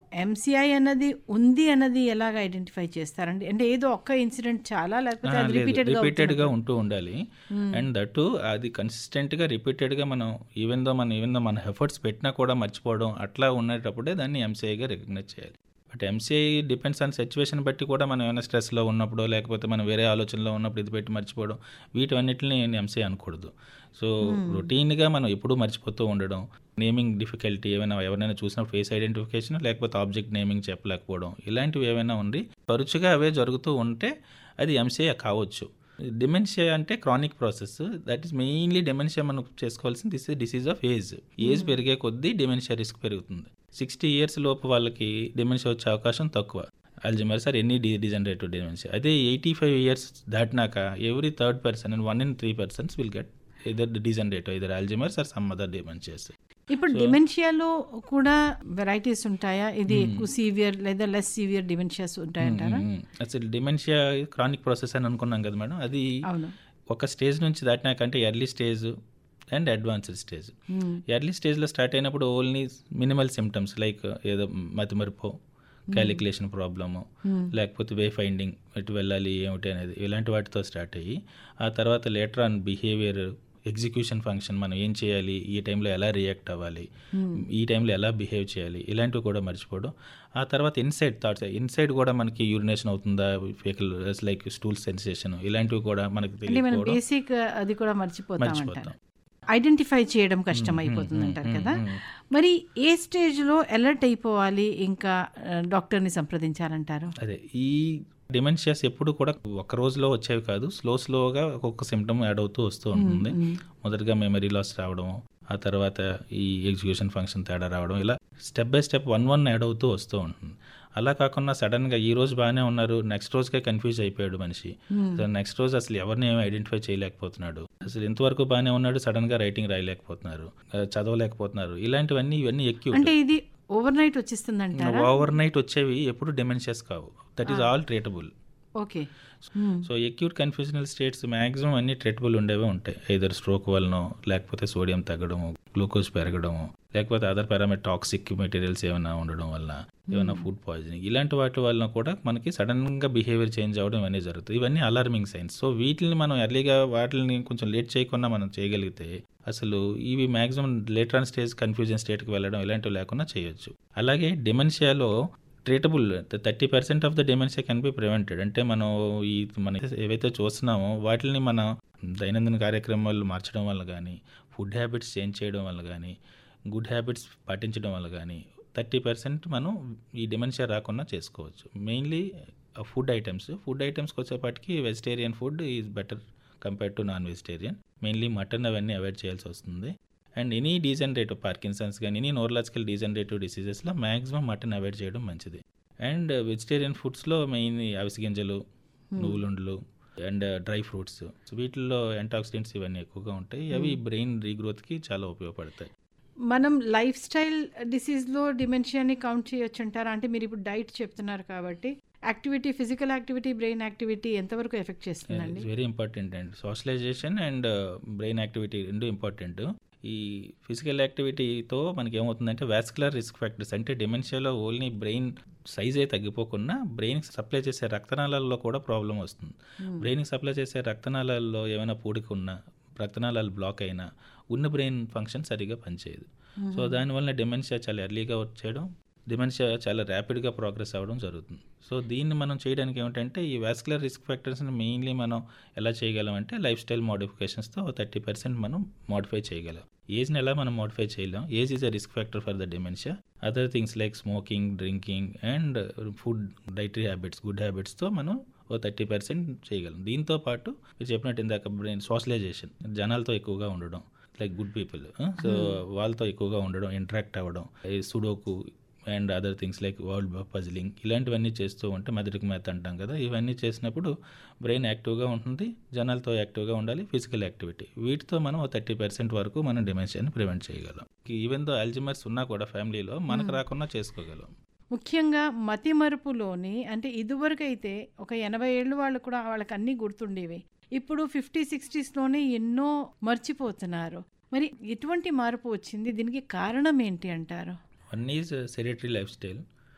MCI అన్నది ఉంది అన్నది ఎలాగ ఐడెంటిఫై చేస్తారండి అంటే ఏదో ఒక్క ఇన్సిడెంట్ చాలా లేకపోతే అది రిపీటెడ్ గా రిపీటెడ్ గా ఉంటూ ఉండాలి అండ్ దట్టు అది కన్సిస్టెంట్ గా రిపీటెడ్ గా మనం ఈవెన్ దో మనం ఈవెన్ దో మన ఎఫర్ట్స్ పెట్టినా కూడా మర్చిపోవడం అట్లా ఉండేటప్పుడే దాన్ని ఎంసీఐగా రికగ్నైజ్ చేయాలి but MCI depends on situation బట్టి కూడా మనం ఏమైనా స్ట్రెస్లో ఉన్నప్పుడు లేకపోతే మనం వేరే ఆలోచనలో ఉన్నప్పుడు ఇది పెట్టి మర్చిపోవడం వీటన్నిటిని ఎంసీఐ అనకూడదు సో రొటీన్గా మనం ఎప్పుడూ మర్చిపోతూ ఉండడం నేమింగ్ డిఫికల్టీ ఏమైనా ఎవరైనా చూసిన ఫేస్ ఐడెంటిఫికేషన్ లేకపోతే ఆబ్జెక్ట్ నేమింగ్ చెప్పలేకపోవడం ఇలాంటివి ఏమైనా ఉండి తరచుగా అవే జరుగుతూ ఉంటే అది ఎంసీఐ కావచ్చు డిమెన్షియా అంటే chronic process that is mainly dementia మనం చేసుకోవాల్సింది this disease of age age పెరిగే కొద్దీ డిమెన్షియా రిస్క్ పెరుగుతుంది సిక్స్టీ ఇయర్స్ లోపు వాళ్ళకి డిమెన్షియా వచ్చే అవకాశం తక్కువ Alzheimer's or any d degenerative dementia అదే ఎయిటీ ఫైవ్ ఇయర్స్ దాటినాక every third person and one in three persons will get either degenerative either Alzheimer's or some other dementias ఇప్పుడు డిమెన్షియాలో కూడా వెరైటీస్ ఉంటాయా ఇది ఎక్కువ సీవియర్ లేదా లెస్ సీవియర్ డిమెన్షియాస్ ఉంటాయంటారా అసలు డిమెన్షియా క్రానిక్ ప్రాసెస్ అని అనుకున్నాం కదా మేడం అది అవును ఒక స్టేజ్ నుంచి దాటినాకంటే early stage and advanced stage early స్టేజ్లో స్టార్ట్ అయినప్పుడు ఓన్లీ మినిమల్ సిమ్టమ్స్ లైక్ ఏదో మతిమరుపు క్యాలిక్యులేషన్ ప్రాబ్లము లేకపోతే వే ఫైండింగ్ ఎటు వెళ్ళాలి ఏమిటి అనేది ఇలాంటి వాటితో స్టార్ట్ అయ్యి ఆ తర్వాత later on behaviour execution function మనం ఏం చేయాలి ఈ టైంలో ఎలా రియాక్ట్ అవ్వాలి ఈ టైంలో ఎలా బిహేవ్ చేయాలి ఇలాంటివి కూడా మర్చిపోవడం ఆ తర్వాత ఇన్సైడ్ థాట్స్ ఇన్సైడ్ కూడా మనకి యూరినేషన్ అవుతుందా ఫేకల్ లైక్ స్టూల్ సెన్సేషన్ ఇలాంటివి కూడా మనకి అంటే మనం తెలియకపోవడం బేసిక్ అది కూడా మర్చిపోతాం మర్చిపోతాం. అంటారు ఐడెంటిఫై చేయడం కష్టం అయిపోతుంది అంటారు కదా మరి ఏ స్టేజ్ లో అలర్ట్ అయిపోవాలి ఇంకా ఆ, డాక్టర్ని సంప్రదించాలంటారు అదే ఈ డిమెన్షియాస్ ఎప్పుడు కూడా ఒక రోజులో వచ్చేవి కాదు స్లో స్లోగా ఒక్కొక్క సిమ్టమ్ యాడ్ అవుతూ వస్తూ ఉంటుంది మొదటగా మెమరీ లాస్ రావడం ఆ తర్వాత ఈ ఎగ్జిక్యూషన్ ఫంక్షన్ తేడా రావడం ఇలా step by step one one add అవుతూ వస్తూ ఉంటుంది అలా కాకుండా సడన్గా ఈ రోజు బాగానే ఉన్నారు నెక్స్ట్ రోజుకే కన్ఫ్యూజ్ అయిపోయాడు మనిషి నెక్స్ట్ రోజు అసలు ఎవరిని ఏమి ఐడెంటిఫై చేయలేకపోతున్నాడు అసలు ఇంతవరకు బాగానే ఉన్నాడు సడన్గా రైటింగ్ రాయలేకపోతున్నారు ఆ, చదవలేకపోతున్నారు ఇలాంటివన్నీ ఇవన్నీ ఎక్కువ అంటే ఇది ఓవర్ నైట్ వచ్చేస్తుంది అంటారా ఓవర్ నైట్ వచ్చేవి ఎప్పుడు డిమెన్షియస్ కావు that is all treatable okay so acute confusional states maximum అన్ని ట్రీటబుల్ ఉండేవే ఉంటాయి ఐదర్ స్ట్రోక్ వలనో లేకపోతే సోడియం తగ్గడము గ్లూకోజ్ పెరగడము లేకపోతే అదర్ పారామీటర్ టాక్సిక్ మెటీరియల్స్ ఏమైనా ఉండడం వల్ల ఏమైనా ఫుడ్ పాయిజనింగ్ ఇలాంటి వాటి వలన కూడా మనకి సడన్ గా బిహేవియర్ చేంజ్ అవ్వడం ఇవన్నీ జరుగుతుంది ఇవన్నీ అలార్మింగ్ సైన్స్ సో వీటిని మనం ఎర్లీగా వాటిని కొంచెం లేట్ చేయకుండా మనం చేయగలిగితే అసలు ఇవి maximum later on stage confusion స్టేట్కి వెళ్ళడం ఇలాంటివి లేకుండా చేయొచ్చు అలాగే డిమెన్షియాలో treatable thirty percent of the dementia can be prevented అంటే మనం ఈ మన ఏవైతే చూస్తున్నామో వాటిని మన దైనందిన కార్యక్రమాలు మార్చడం వల్ల కానీ ఫుడ్ హ్యాబిట్స్ చేంజ్ చేయడం వల్ల కానీ గుడ్ హ్యాబిట్స్ పాటించడం వల్ల కానీ థర్టీ పర్సెంట్ మనం ఈ డిమెన్షియా రాకుండా చేసుకోవచ్చు మెయిన్లీ ఫుడ్ ఐటమ్స్ ఫుడ్ ఐటమ్స్కి వచ్చేపాటికి vegetarian food is better compare to non vegetarian mainly mutton అవన్నీ అవాయిడ్ చేయాల్సి వస్తుంది అండ్ ఎనీ డీజనరేటివ్ పార్కిన్సన్స్ కానీ ఎనీ నోర్లాజికల్ డీజనరేటివ్ డిసీజెస్లో మ్యాక్సిమం మటన్ అవాయిడ్ చేయడం మంచిది అండ్ వెజిటేరియన్ ఫుడ్స్లో మెయిన్ అవిసి గింజలు నువ్వులుండలు అండ్ డ్రై ఫ్రూట్స్ వీటిల్లో యాంటాక్సిడెంట్స్ ఇవన్నీ ఎక్కువగా ఉంటాయి అవి బ్రెయిన్ రీగ్రోత్కి చాలా ఉపయోగపడతాయి మనం లైఫ్ స్టైల్ డిసీజ్లో డిమెన్షియాని కౌంట్ చేయొచ్చు అంటారా అంటే మీరు ఇప్పుడు డైట్ చెప్తున్నారు కాబట్టి activity physical activity brain activity ఎంతవరకు ఎఫెక్ట్ చేస్తుందండి it's very important and socialisation and brain activity రెండు ఇంపార్టెంట్ ఈ ఫిజికల్ యాక్టివిటీతో మనకి ఏమవుతుందంటే వాస్కులర్ రిస్క్ ఫ్యాక్టర్స్ అంటే డిమెన్షియాలో ఓన్లీ బ్రెయిన్ సైజే తగ్గిపోకుండా బ్రెయిన్కి సప్లై చేసే రక్తనాళాల్లో కూడా ప్రాబ్లం వస్తుంది బ్రెయిన్కి సప్లై చేసే రక్తనాళాల్లో ఏమైనా పూడిక ఉన్నా రక్తనాళాలు బ్లాక్ అయినా ఉన్న బ్రెయిన్ ఫంక్షన్ సరిగా పనిచేయదు సో దానివల్ల డిమెన్షియా చాలా ఎర్లీగా వచ్చేయడం డిమెన్షియా చాలా ర్యాపిడ్గా ప్రోగ్రెస్ అవ్వడం జరుగుతుంది సో దీన్ని మనం చేయడానికి ఏమిటంటే ఈ వాస్కులర్ రిస్క్ ఫ్యాక్టర్స్ని మెయిన్లీ మనం ఎలా చేయగలం అంటే లైఫ్ స్టైల్ మోడిఫికేషన్స్తో థర్టీ పర్సెంట్ మనం మోడిఫై చేయగలం ఏజ్ని ఎలా మనం మోడిఫై చేయలేం age is a risk factor for the dementia other things like smoking drinking and food dietary habits good హ్యాబిట్స్తో మనం ఓ థర్టీ పర్సెంట్ చేయగలం దీంతో పాటు మీరు చెప్పినట్టు ఇందాక బ్రెయిన్ సోషలైజేషన్ జనాలతో ఎక్కువగా ఉండడం లైక్ గుడ్ పీపుల్ సో వాళ్ళతో ఎక్కువగా ఉండడం ఇంటరాక్ట్ అవ్వడం sudoku and other things like world puzzling ఇలాంటివన్నీ చేస్తూ ఉంటే మెదడుకు మెత్త అంటాం కదా ఇవన్నీ చేసినప్పుడు బ్రెయిన్ యాక్టివ్గా ఉంటుంది జనాలతో యాక్టివ్గా ఉండాలి ఫిజికల్ యాక్టివిటీ వీటితో మనం థర్టీ పర్సెంట్ వరకు మనం డిమెన్షియాని ప్రివెంట్ చేయగలం ఈవెన్ దో అల్జిమర్స్ ఉన్నా కూడా ఫ్యామిలీలో మనకు రాకుండా చేసుకోగలం ముఖ్యంగా మతిమరుపులోని అంటే ఇదివరకు అయితే ఒక ఎనభై ఏళ్ళు వాళ్ళు కూడా వాళ్ళకి అన్నీ గుర్తుండేవి ఇప్పుడు ఫిఫ్టీ సిక్స్టీస్లోనే ఎన్నో మర్చిపోతున్నారు మరి ఎటువంటి మార్పు వచ్చింది దీనికి కారణం ఏంటి అంటారు one is sedentary life style